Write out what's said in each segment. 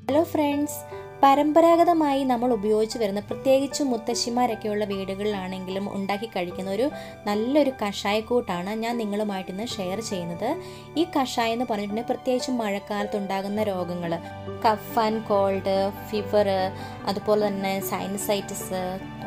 hello friends പരമ്പരാഗതമായി നമ്മൾ ഉപയോഗിച്ച് വരുന്ന പ്രത്യേകിച്ച് മുത്തശ്ശിമാരൊക്കെയുള്ള വീടുകളിലാണെങ്കിലും ഉണ്ടാക്കി കഴിക്കുന്ന ഒരു നല്ലൊരു കഷായക്കൂട്ടാണ് ഞാൻ നിങ്ങളുമായിട്ട് ഇന്ന് ഷെയർ ചെയ്യുന്നത് ഈ കഷായം എന്ന് പറഞ്ഞിട്ടുണ്ടെങ്കിൽ പ്രത്യേകിച്ചും മഴക്കാലത്ത് ഉണ്ടാകുന്ന രോഗങ്ങൾ കഫ് ആൻഡ് കോൾഡ് ഫീവർ അതുപോലെ തന്നെ സൈനസൈറ്റിസ്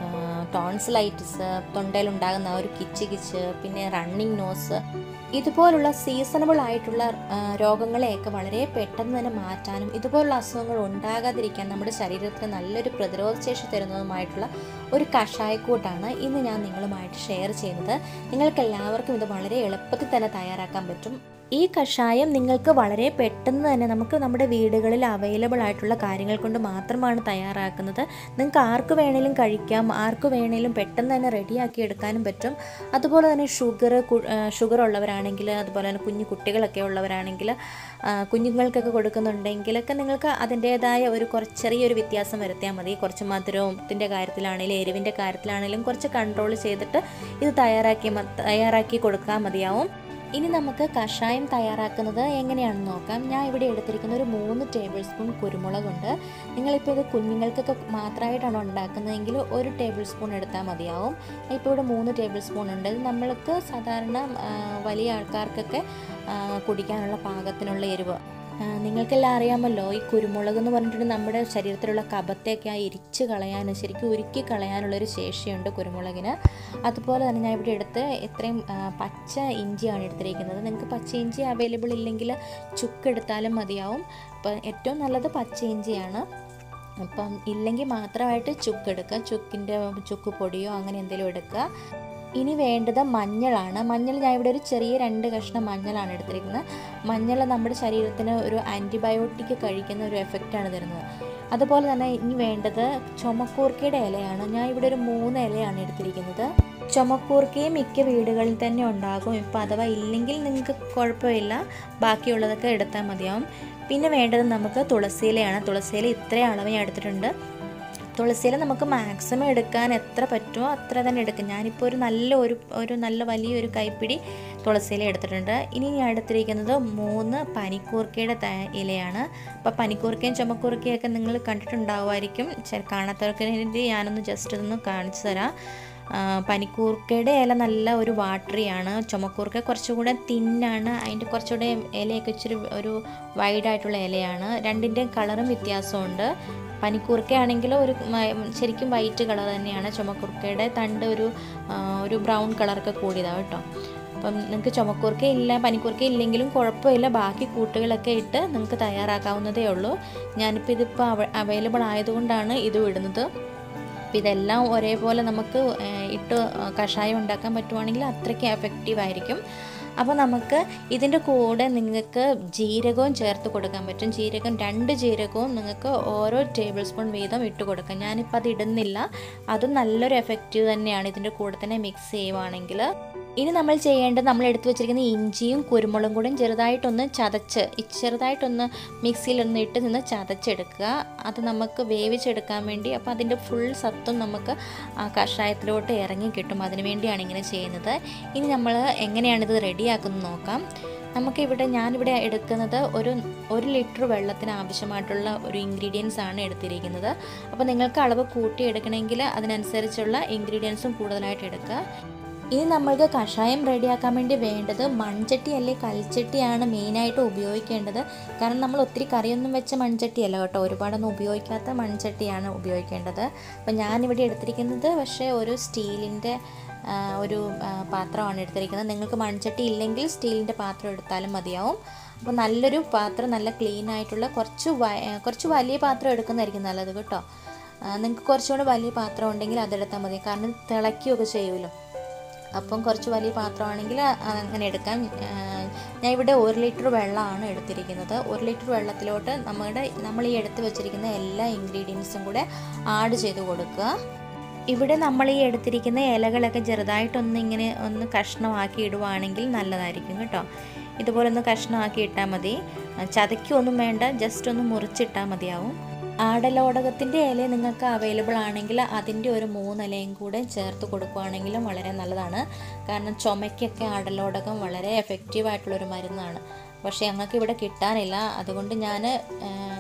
ടോൺസിലൈറ്റിസ് തൊണ്ടയിലുണ്ടാകുന്ന ആ ഒരു കിച്ച് കിച്ച് പിന്നെ റണ്ണിങ് നോസ് ഇതുപോലുള്ള സീസണബിൾ ആയിട്ടുള്ള ആ, രോഗങ്ങളെയൊക്കെ വളരെ പെട്ടെന്ന് തന്നെ മാറ്റാനും ഇതുപോലുള്ള അസുഖങ്ങൾ ഉണ്ടാകാതിരിക്കാൻ നമ്മുടെ ശരീരത്തിന് നല്ലൊരു പ്രതിരോധ ശേഷി തരുന്നതുമായിട്ടുള്ള ഒരു കഷായക്കൂട്ടാണ് ഇന്ന് ഞാൻ നിങ്ങളുമായിട്ട് ഷെയർ ചെയ്യുന്നത് നിങ്ങൾക്ക് എല്ലാവർക്കും ഇത് വളരെ എളുപ്പത്തിൽ തന്നെ തയ്യാറാക്കാൻ പറ്റും ഈ കഷായം നിങ്ങൾക്ക് വളരെ പെട്ടെന്ന് തന്നെ നമുക്ക് നമ്മുടെ വീടുകളിൽ അവൈലബിൾ ആയിട്ടുള്ള കാര്യങ്ങൾ കൊണ്ട് മാത്രമാണ് തയ്യാറാക്കുന്നത് നിങ്ങൾക്ക് ആർക്ക് വേണേലും കഴിക്കാം ആർക്ക് വേണേലും പെട്ടെന്ന് തന്നെ റെഡിയാക്കി എടുക്കാനും പറ്റും അതുപോലെ തന്നെ ഷുഗർ ഷുഗർ ഉള്ളവരാണെങ്കിൽ അതുപോലെ തന്നെ കുഞ്ഞു കുട്ടികളൊക്കെ ഉള്ളവരാണെങ്കിൽ ആ, കുഞ്ഞുങ്ങൾക്കൊക്കെ കൊടുക്കുന്നുണ്ടെങ്കിലൊക്കെ നിങ്ങൾക്ക് അതിൻ്റേതായ ഒരു കുറച്ച് ചെറിയൊരു വ്യത്യാസം വരുത്തിയാൽ മതി കുറച്ച് മധുരത്തിൻ്റെ കാര്യത്തിലാണെങ്കിലും എരിവിൻ്റെ കാര്യത്തിലാണെങ്കിലും കുറച്ച് കൺട്രോൾ ചെയ്തിട്ട് ഇത് തയ്യാറാക്കി മ- തയ്യാറാക്കി കൊടുക്കാൻ മതിയാവും ഇനി നമുക്ക് കഷായം തയ്യാറാക്കുന്നത് എങ്ങനെയാണെന്ന് നോക്കാം ഞാൻ ഇവിടെ എടുത്തിരിക്കുന്ന ഒരു മൂന്ന് ടേബിൾ സ്പൂൺ കുരുമുളകുണ്ട് നിങ്ങളിപ്പോൾ ഇത് കുഞ്ഞുങ്ങൾക്കൊക്കെ മാത്രമായിട്ടാണ് ഉണ്ടാക്കുന്നതെങ്കിൽ ഒരു ടേബിൾ സ്പൂൺ എടുത്താൽ മതിയാവും ഇപ്പോൾ ഇവിടെ മൂന്ന് ടേബിൾ സ്പൂൺ ഉണ്ട് ഇത് നമ്മൾക്ക് സാധാരണ ആ, വലിയ ആൾക്കാർക്കൊക്കെ ആ, കുടിക്കാനുള്ള പാകത്തിനുള്ള എരിവ് ആ, നിങ്ങൾക്കെല്ലാം അറിയാമല്ലോ ഈ കുരുമുളക് എന്ന് പറഞ്ഞിട്ടുണ്ടെങ്കിൽ നമ്മുടെ ശരീരത്തിലുള്ള കപത്തെയൊക്കെ ആ ഇരിച്ച് കളയാൻ ശരിക്കും ഉരുക്കി കളയാനുള്ളൊരു ശേഷിയുണ്ട് കുരുമുളകിന് അതുപോലെ തന്നെ ഞാൻ ഇവിടെ എടുത്ത് ഇത്രയും ആ, പച്ച ഇഞ്ചിയാണ് എടുത്തിരിക്കുന്നത് നിങ്ങൾക്ക് പച്ച ഇഞ്ചി അവൈലബിൾ ഇല്ലെങ്കിൽ ചുക്ക് എടുത്താലും മതിയാവും അപ്പം ഏറ്റവും നല്ലത് പച്ച ഇഞ്ചിയാണ് അപ്പം ഇല്ലെങ്കിൽ മാത്രമായിട്ട് ചുക്ക് എടുക്കുക ചുക്കിൻ്റെ ചുക്ക് പൊടിയോ അങ്ങനെ എന്തെങ്കിലും എടുക്കുക ഇനി വേണ്ടത് മഞ്ഞളാണ് മഞ്ഞൾ ഞാൻ ഇവിടെ ഒരു ചെറിയ രണ്ട് കഷ്ണം മഞ്ഞളാണ് എടുത്തിരിക്കുന്നത് മഞ്ഞൾ നമ്മുടെ ശരീരത്തിന് ഒരു ആൻറ്റിബയോട്ടിക് കഴിക്കുന്ന ഒരു എഫക്റ്റാണ് തരുന്നത് അതുപോലെ തന്നെ ഇനി വേണ്ടത് ചുമക്കൂർക്കയുടെ ഇലയാണ് ഞാൻ ഇവിടെ ഒരു മൂന്ന് ഇലയാണ് എടുത്തിരിക്കുന്നത് ചുമക്കൂർക്കയും മിക്ക വീടുകളിൽ തന്നെ ഉണ്ടാകും ഇപ്പം അഥവാ ഇല്ലെങ്കിൽ നിങ്ങൾക്ക് കുഴപ്പമില്ല ബാക്കിയുള്ളതൊക്കെ എടുത്താൽ മതിയാവും പിന്നെ വേണ്ടത് നമുക്ക് തുളസിയിലയാണ് തുളസിയില ഇത്രയും അളവ് ഞാൻ എടുത്തിട്ടുണ്ട് തുളസിയില നമുക്ക് മാക്സിമം എടുക്കാൻ എത്ര പറ്റുമോ അത്ര തന്നെ എടുക്കും ഞാനിപ്പോൾ ഒരു നല്ല ഒരു ഒരു നല്ല വലിയൊരു കൈപ്പിടി തുളസിയില എടുത്തിട്ടുണ്ട് ഇനി ഞാൻ എടുത്തിരിക്കുന്നത് മൂന്ന് പനിക്കൂർക്കയുടെ ത- ഇലയാണ് അപ്പോൾ പനിക്കൂർക്കയും ചുമക്കൂർക്കയും ഒക്കെ നിങ്ങൾ കണ്ടിട്ടുണ്ടാവുമായിരിക്കും ചെ- കാണാത്തവർക്ക് വേണ്ടി ഞാനൊന്ന് ജസ്റ്റ് ഇതൊന്ന് കാണിച്ചു തരാം ആ, പനിക്കൂർക്കയുടെ ഇല നല്ല ഒരു വാട്ടറിയാണ് ചുമക്കൂർക്ക കുറച്ചുകൂടെ തിന്നാണ് അതിൻ്റെ കുറച്ചുകൂടെ ഇലയൊക്കെ ഇച്ചിരി ഒരു വൈഡായിട്ടുള്ള ഇലയാണ് രണ്ടിൻ്റെയും കളറും വ്യത്യാസമുണ്ട് പനിക്കൂർക്ക ആണെങ്കിൽ ഒരു മ- ശരിക്കും വൈറ്റ് കളർ തന്നെയാണ് ചുമക്കൂർക്കയുടെ തണ്ട് ഒരു ആ, ഒരു ബ്രൗൺ കളറൊക്കെ കൂടിയതാണ് കേട്ടോ അപ്പം നിങ്ങൾക്ക് ചുമക്കൂർക്ക ഇല്ല പനിക്കൂർക്ക ഇല്ലെങ്കിലും കുഴപ്പമില്ല ബാക്കി കൂട്ടുകളൊക്കെ ഇട്ട് നിങ്ങൾക്ക് തയ്യാറാക്കാവുന്നതേ ഉള്ളൂ ഞാനിപ്പോൾ ഇതിപ്പോൾ അവൈലബിൾ ആയതുകൊണ്ടാണ് ഇതും ഇടുന്നത് അപ്പോൾ ഇതെല്ലാം ഒരേപോലെ നമുക്ക് ഏഹ്, ഇട്ട് കഷായം ഉണ്ടാക്കാൻ പറ്റുവാണെങ്കിൽ അത്രയ്ക്ക് എഫക്റ്റീവ് ആയിരിക്കും അപ്പോൾ നമുക്ക് ഇതിൻ്റെ കൂടെ നിങ്ങൾക്ക് ജീരകവും ചേർത്ത് കൊടുക്കാൻ പറ്റും ജീരകം രണ്ട് ജീരകവും നിങ്ങൾക്ക് ഓരോ ടേബിൾ സ്പൂൺ വീതം ഇട്ട് കൊടുക്കാം ഞാനിപ്പോൾ അത് ഇടുന്നില്ല അതും നല്ലൊരു എഫക്റ്റീവ് തന്നെയാണ് ഇതിൻ്റെ കൂടെ തന്നെ മിക്സ് ചെയ്യുവാണെങ്കിൽ ഇനി നമ്മൾ ചെയ്യേണ്ടത് നമ്മൾ എടുത്തു വെച്ചിരിക്കുന്ന ഇഞ്ചിയും കുരുമുളകും കൂടെ ചെറുതായിട്ടൊന്ന് ചതച്ച് ഈ ചെറുതായിട്ടൊന്ന് മിക്സിയിലൊന്ന് ഇട്ട് നിന്ന് ചതച്ചെടുക്കുക അത് നമുക്ക് വേവിച്ചെടുക്കാൻ വേണ്ടി അപ്പോൾ അതിൻ്റെ ഫുൾ സത്തും നമുക്ക് ആ കഷായത്തിലോട്ട് ഇറങ്ങി കിട്ടും അതിനു വേണ്ടിയാണ് ഇങ്ങനെ ചെയ്യുന്നത് ഇനി നമ്മൾ എങ്ങനെയാണ് ഇത് റെഡിയാക്കുന്നത് നോക്കാം നമുക്കിവിടെ ഞാനിവിടെ എടുക്കുന്നത് ഒരു ഒരു ലിറ്റർ വെള്ളത്തിന് ആവശ്യമായിട്ടുള്ള ഒരു ഇൻഗ്രീഡിയൻസ് ആണ് എടുത്തിരിക്കുന്നത് അപ്പോൾ നിങ്ങൾക്ക് അളവ് കൂട്ടി എടുക്കണമെങ്കിൽ അതിനനുസരിച്ചുള്ള ഇൻഗ്രീഡിയൻസും കൂടുതലായിട്ട് എടുക്കുക ഇനി നമ്മൾക്ക് കഷായം റെഡിയാക്കാൻ വേണ്ടി വേണ്ടത് മൺചട്ടി അല്ലെ കൽച്ചട്ടിയാണ് മെയിനായിട്ട് ഉപയോഗിക്കേണ്ടത് കാരണം നമ്മൾ ഒത്തിരി കറിയൊന്നും വെച്ച മൺചട്ടിയല്ല കേട്ടോ ഒരുപാടൊന്നും ഉപയോഗിക്കാത്ത മൺചട്ടിയാണ് ഉപയോഗിക്കേണ്ടത് അപ്പോൾ ഞാനിവിടെ എടുത്തിരിക്കുന്നത് പക്ഷേ ഒരു സ്റ്റീലിൻ്റെ ആ, ഒരു ആ, പാത്രമാണ് എടുത്തിരിക്കുന്നത് നിങ്ങൾക്ക് മൺചട്ടി ഇല്ലെങ്കിൽ സ്റ്റീലിൻ്റെ പാത്രം എടുത്താലും മതിയാവും അപ്പോൾ നല്ലൊരു പാത്രം നല്ല ക്ലീൻ ആയിട്ടുള്ള കുറച്ച് വ- കുറച്ച് വലിയ പാത്രം എടുക്കുന്നതായിരിക്കും നല്ലത് കേട്ടോ നിങ്ങൾക്ക് കുറച്ചുകൂടെ വലിയ പാത്രം ഉണ്ടെങ്കിൽ അതെടുത്താൽ മതി കാരണം ഇത് തിളയ്ക്കുകയൊക്കെ ചെയ്യുമല്ലോ അപ്പം കുറച്ച് വലിയ പാത്രമാണെങ്കിൽ അങ്ങനെ എടുക്കാം ആ, ഞാൻ ഇവിടെ ഒരു ലിറ്റർ വെള്ളമാണ് എടുത്തിരിക്കുന്നത് ഒരു ലിറ്റർ വെള്ളത്തിലോട്ട് നമ്മുടെ നമ്മൾ ഈ എടുത്ത് വെച്ചിരിക്കുന്ന എല്ലാ ഇൻഗ്രീഡിയൻസും കൂടെ ആഡ് ചെയ്ത് കൊടുക്കുക ഇവിടെ നമ്മൾ ഈ എടുത്തിരിക്കുന്ന ഇലകളൊക്കെ ചെറുതായിട്ടൊന്ന് ഇങ്ങനെ ഒന്ന് കഷ്ണമാക്കി ഇടുവാണെങ്കിൽ നല്ലതായിരിക്കും കേട്ടോ ഇതുപോലെ ഒന്ന് കഷ്ണമാക്കി ഇട്ടാൽ മതി ചതയ്ക്കൊന്നും വേണ്ട ജസ്റ്റ് ഒന്ന് മുറിച്ചിട്ടാൽ മതിയാവും ആടലോടകത്തിൻ്റെ ഇല നിങ്ങൾക്ക് അവൈലബിൾ ആണെങ്കിൽ അതിൻ്റെ ഒരു മൂന്നിലയും കൂടെ ചേർത്ത് കൊടുക്കുകയാണെങ്കിലും വളരെ നല്ലതാണ് കാരണം ചുമയ്ക്കൊക്കെ ആടലോടകം വളരെ എഫക്റ്റീവ് ആയിട്ടുള്ളൊരു മരുന്നാണ് പക്ഷേ ഞങ്ങൾക്ക് ഇവിടെ കിട്ടാനില്ല അതുകൊണ്ട് ഞാൻ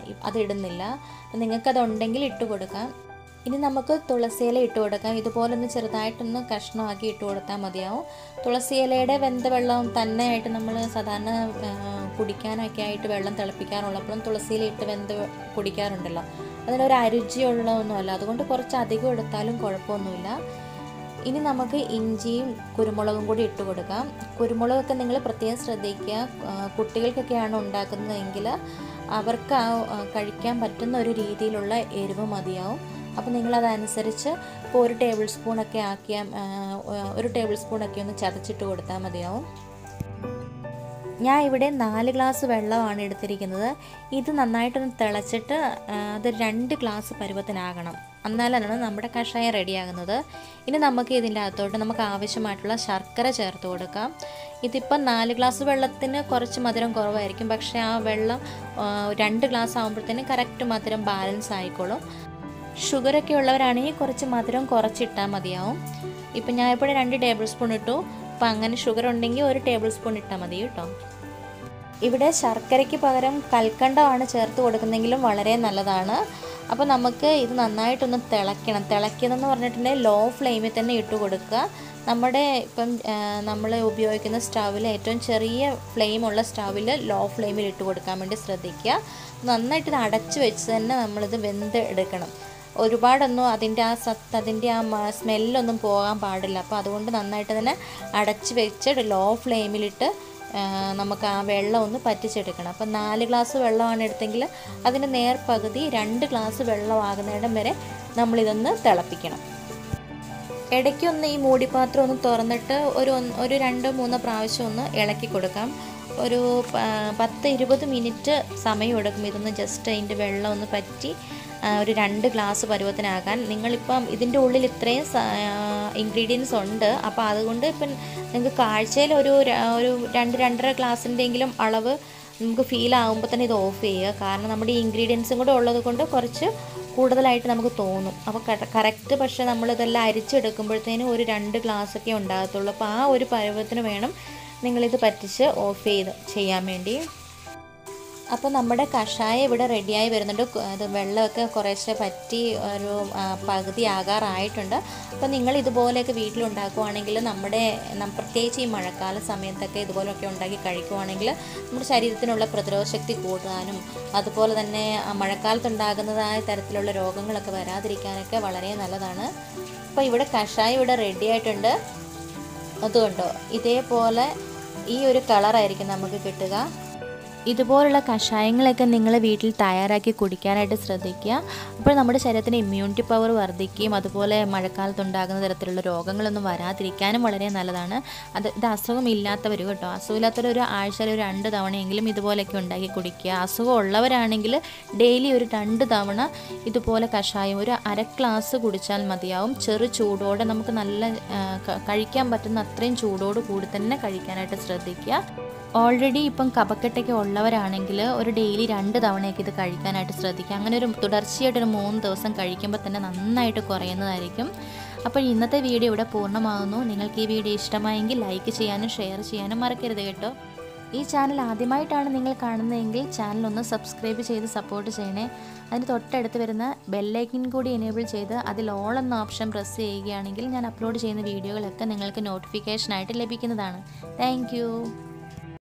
അത് ഇടുന്നില്ല നിങ്ങൾക്കത് ഉണ്ടെങ്കിൽ ഇട്ട് കൊടുക്കാം ഇനി നമുക്ക് തുളസിയില ഇട്ട് കൊടുക്കാം ഇതുപോലൊന്ന് ചെറുതായിട്ടൊന്ന് കഷ്ണമാക്കി ഇട്ട് കൊടുത്താൽ മതിയാവും തുളസിയിലയുടെ വെന്ത വെള്ളം തന്നെയായിട്ട് നമ്മൾ സാധാരണ ആ, കുടിക്കാനൊക്കെ ആയിട്ട് വെള്ളം തിളപ്പിക്കാറുള്ളപ്പോഴും തുളസിയില ഇട്ട് വെന്ത് കുടിക്കാറുണ്ടല്ലോ അതിനൊരു അരുചിയുള്ളതൊന്നുമല്ല അതുകൊണ്ട് കുറച്ച് അധികം എടുത്താലും കുഴപ്പമൊന്നുമില്ല ഇനി നമുക്ക് ഇഞ്ചിയും കുരുമുളകും കൂടി ഇട്ട് കൊടുക്കാം കുരുമുളകൊക്കെ നിങ്ങൾ പ്രത്യേകം ശ്രദ്ധിക്കുക ആ, കുട്ടികൾക്കൊക്കെയാണ് ഉണ്ടാക്കുന്നതെങ്കിൽ അവർക്ക് ആ ആ, കഴിക്കാൻ പറ്റുന്ന ഒരു രീതിയിലുള്ള എരിവ് മതിയാവും അപ്പോൾ നിങ്ങളതനുസരിച്ച് ഇപ്പോൾ ഒരു ടേബിൾ സ്പൂണൊക്കെ ആക്കിയാൽ ആ, ഒരു ടേബിൾ സ്പൂണൊക്കെ ഒന്ന് ചതച്ചിട്ട് കൊടുത്താൽ മതിയാവും ഞാൻ ഇവിടെ നാല് ഗ്ലാസ് വെള്ളമാണ് എടുത്തിരിക്കുന്നത് ഇത് നന്നായിട്ടൊന്ന് തിളച്ചിട്ട് ആ, അത് രണ്ട് ഗ്ലാസ് പരുവത്തിനാകണം എന്നാലാണ് നമ്മുടെ കഷായം റെഡിയാകുന്നത് ഇനി നമുക്ക് ഇതിൻ്റെ അകത്തോട്ട് നമുക്ക് ആവശ്യമായിട്ടുള്ള ശർക്കര ചേർത്ത് കൊടുക്കാം ഇതിപ്പം നാല് ഗ്ലാസ് വെള്ളത്തിന് കുറച്ച് മധുരം കുറവായിരിക്കും പക്ഷേ ആ വെള്ളം ആ, രണ്ട് ഗ്ലാസ് ആകുമ്പോഴത്തേനും കറക്റ്റ് മധുരം ബാലൻസ് ആയിക്കോളും ഷുഗറൊക്കെ ഉള്ളവരാണെങ്കിൽ കുറച്ച് മധുരം കുറച്ചിട്ടാൽ മതിയാവും ഇപ്പം ഞാൻ ഇപ്പോൾ രണ്ട് ടേബിൾ സ്പൂൺ ഇട്ടു അപ്പം അങ്ങനെ ഷുഗർ ഉണ്ടെങ്കിൽ ഒരു ടേബിൾ സ്പൂൺ ഇട്ടാൽ മതി കേട്ടോ ഇവിടെ ശർക്കരയ്ക്ക് പകരം കൽക്കണ്ടമാണ് ചേർത്ത് കൊടുക്കുന്നെങ്കിലും വളരെ നല്ലതാണ് അപ്പോൾ നമുക്ക് ഇത് നന്നായിട്ടൊന്ന് തിളയ്ക്കണം തിളയ്ക്കുന്നതെന്ന് പറഞ്ഞിട്ടുണ്ടെങ്കിൽ ലോ ഫ്ലെയിമിൽ തന്നെ ഇട്ട് കൊടുക്കുക നമ്മുടെ ഇപ്പം നമ്മൾ ഉപയോഗിക്കുന്ന സ്റ്റൗവിൽ ഏറ്റവും ചെറിയ ഫ്ലെയിമുള്ള സ്റ്റൗവിൽ ലോ ഫ്ലെയിമിൽ ഇട്ട് കൊടുക്കാൻ വേണ്ടി ശ്രദ്ധിക്കുക നന്നായിട്ട് ഇത് അടച്ച് വെച്ച് തന്നെ നമ്മളിത് വെന്ത് എടുക്കണം ഒരുപാടൊന്നും അതിൻ്റെ ആ സത്ത് അതിൻ്റെ ആ മ- സ്മെല്ലൊന്നും പോകാൻ പാടില്ല അപ്പോൾ അതുകൊണ്ട് നന്നായിട്ട് തന്നെ അടച്ച് വെച്ച് ലോ ഫ്ലെയിമിലിട്ട് ആ, നമുക്ക് ആ വെള്ളം ഒന്ന് പറ്റിച്ചെടുക്കണം അപ്പം നാല് ഗ്ലാസ് വെള്ളമാണ് എടുത്തെങ്കിൽ അതിൻ്റെ നേർപകുതി രണ്ട് ഗ്ലാസ് വെള്ളമാകുന്നിടം വരെ നമ്മളിതൊന്ന് തിളപ്പിക്കണം ഇടയ്ക്കൊന്ന് ഈ മൂടിപ്പാത്രം ഒന്ന് തുറന്നിട്ട് ഒരു ഒന്ന് ഒരു രണ്ടോ മൂന്നോ പ്രാവശ്യം ഒന്ന് ഇളക്കി കൊടുക്കാം ഒരു ആ, പത്ത് ഇരുപത് മിനിറ്റ് സമയം എടുക്കും ഇതൊന്ന് ജസ്റ്റ് അതിൻ്റെ വെള്ളം ഒന്ന് പറ്റി ആ, ഒരു രണ്ട് ഗ്ലാസ് പരുവത്തിനാകാൻ നിങ്ങളിപ്പം ഇതിൻ്റെ ഉള്ളിൽ ഇത്രയും ഇൻഗ്രീഡിയൻസ് ഉണ്ട് അപ്പോൾ അതുകൊണ്ട് ഇപ്പം നിങ്ങൾക്ക് കാഴ്ചയിൽ ഒരു ര- ഒരു രണ്ട് രണ്ടര ഗ്ലാസിൻ്റെയെങ്കിലും അളവ് നമുക്ക് ഫീൽ ആകുമ്പോൾ തന്നെ ഇത് ഓഫ് ചെയ്യുക കാരണം നമ്മുടെ ഈ ഇൻഗ്രീഡിയൻസും കൂടെ ഉള്ളത് കൊണ്ട് കുറച്ച് കൂടുതലായിട്ട് നമുക്ക് തോന്നും അപ്പോൾ കറക്റ്റ് പക്ഷേ നമ്മളിതെല്ലാം അരിച്ചെടുക്കുമ്പോഴത്തേനും ഒരു രണ്ട് ഗ്ലാസ് ഒക്കെ ഉണ്ടാകത്തുള്ളൂ അപ്പോൾ ആ ഒരു പരുവത്തിന് വേണം നിങ്ങളിത് പറ്റിച്ച് ഓഫ് ചെയ്ത് ചെയ്യാൻ വേണ്ടി അപ്പോൾ നമ്മുടെ കഷായം ഇവിടെ റെഡിയായി വരുന്നുണ്ട് കു- അത് വെള്ളമൊക്കെ കുറേശ്ശെ പറ്റി ഒരു ആ, പകുതി ആകാറായിട്ടുണ്ട് അപ്പോൾ നിങ്ങൾ ഇതുപോലെയൊക്കെ വീട്ടിലുണ്ടാക്കുവാണെങ്കിൽ നമ്മുടെ നം- പ്രത്യേകിച്ച് ഈ മഴക്കാല സമയത്തൊക്കെ ഇതുപോലെയൊക്കെ ഉണ്ടാക്കി കഴിക്കുവാണെങ്കിൽ നമ്മുടെ ശരീരത്തിനുള്ള പ്രതിരോധ ശക്തി കൂട്ടാനും അതുപോലെ തന്നെ ആ മഴക്കാലത്തുണ്ടാകുന്നതായ തരത്തിലുള്ള രോഗങ്ങളൊക്കെ വരാതിരിക്കാനൊക്കെ വളരെ നല്ലതാണ് അപ്പോൾ ഇവിടെ കഷായം ഇവിടെ റെഡി ആയിട്ടുണ്ട് അതുകൊണ്ടോ ഇതേപോലെ ഈ ഒരു കളറായിരിക്കും നമുക്ക് കിട്ടുക ഇതുപോലുള്ള കഷായങ്ങളൊക്കെ നിങ്ങൾ വീട്ടിൽ തയ്യാറാക്കി കുടിക്കാനായിട്ട് ശ്രദ്ധിക്കുക അപ്പോൾ നമ്മുടെ ശരീരത്തിന് ഇമ്മ്യൂണിറ്റി പവർ വർദ്ധിക്കുകയും അതുപോലെ മഴക്കാലത്തുണ്ടാകുന്ന തരത്തിലുള്ള രോഗങ്ങളൊന്നും വരാതിരിക്കാനും വളരെ നല്ലതാണ് അത് ഇത് അസുഖമില്ലാത്തവർ കേട്ടോ അസുഖമില്ലാത്തവർ ഒരു ആഴ്ചയിൽ ഒരു രണ്ട് തവണയെങ്കിലും ഇതുപോലെയൊക്കെ ഉണ്ടാക്കി കുടിക്കുക അസുഖം ഉള്ളവരാണെങ്കിൽ ഡെയിലി ഒരു രണ്ട് തവണ ഇതുപോലെ കഷായം ഒരു അര ഗ്ലാസ് കുടിച്ചാൽ മതിയാവും ചെറു ചൂടോടെ നമുക്ക് നല്ല ആ, ക- കഴിക്കാൻ പറ്റുന്ന അത്രയും ചൂടോട് കൂടി തന്നെ കഴിക്കാനായിട്ട് ശ്രദ്ധിക്കുക ഓൾറെഡി ഇപ്പം കഫക്കെട്ടൊക്കെ ഉള്ളവരാണെങ്കിൽ ഒരു ഡെയിലി രണ്ട് തവണയൊക്കെ ഇത് കഴിക്കാനായിട്ട് ശ്രദ്ധിക്കുക അങ്ങനെ ഒരു തുടർച്ചയായിട്ടൊരു മൂന്ന് ദിവസം കഴിക്കുമ്പോൾ തന്നെ നന്നായിട്ട് കുറയുന്നതായിരിക്കും അപ്പോൾ ഇന്നത്തെ വീഡിയോ ഇവിടെ പൂർണ്ണമാകുന്നു നിങ്ങൾക്ക് ഈ വീഡിയോ ഇഷ്ടമായെങ്കിൽ ലൈക്ക് ചെയ്യാനും ഷെയർ ചെയ്യാനും മറക്കരുത് കേട്ടോ ഈ ചാനൽ ആദ്യമായിട്ടാണ് നിങ്ങൾ കാണുന്നതെങ്കിൽ ചാനൽ ഒന്ന് സബ്സ്ക്രൈബ് ചെയ്ത് സപ്പോർട്ട് ചെയ്യണേ അതിന് തൊട്ടടുത്ത് വരുന്ന ബെല്ലൈക്കൻ കൂടി എനേബിൾ ചെയ്ത് അതിൽ ഓൾ എന്ന ഓപ്ഷൻ പ്രസ് ചെയ്യുകയാണെങ്കിൽ ഞാൻ അപ്ലോഡ് ചെയ്യുന്ന വീഡിയോകളൊക്കെ നിങ്ങൾക്ക് നോട്ടിഫിക്കേഷനായിട്ട് ലഭിക്കുന്നതാണ് താങ്ക്